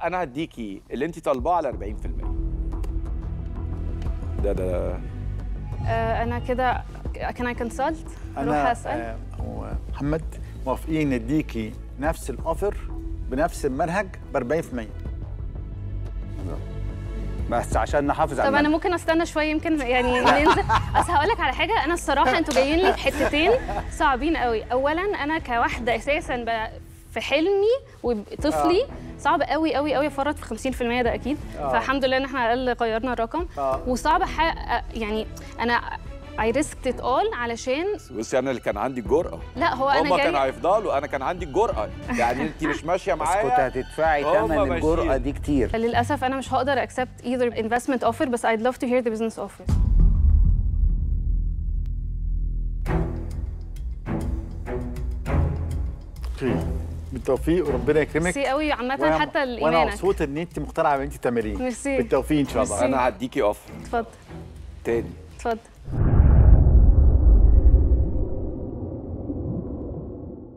انا هديكي اللي انت طالباه على 40% ده ده آه انا كده كان اي كونسلت اروح انا اسال آه، ومحمد موافقين نديكي نفس الاوفر بنفس المنهج ب 40% بس عشان نحافظ على طب انا المنهج. ممكن استنى شويه يمكن يعني ننزل اصل هقول لك على حاجه انا الصراحه انتوا جايين لي في حتتين صعبين قوي اولا انا كواحده اساسا ب- في حلمي وطفلي صعب قوي قوي قوي افرط في 50% ده اكيد فالحمد لله ان احنا على الاقل غيرنا الرقم آه. وصعب احقق يعني انا اي ريسكت ات اول علشان بصي انا اللي كان عندي الجرأه لا هو انا هما كانوا جاي هيفضلوا انا كان عندي الجرأه يعني انت مش ماشيه بس معايا كنت هتدفعي هما ثمن الجرأة ماشيين. دي كتير للاسف انا مش هقدر accept either investment offer بس I'd love to hear the business offer اوكي بالتوفيق وربنا يكرمك ميرسي قوي عامه وأنا- حتى وانا الايمانك مبسوط ان انت مقتنعه بان انت تعمليه ميرسي. بالتوفيق ان شاء الله ميرسي. انا هديكي اوفر اتفضل تاني اتفضل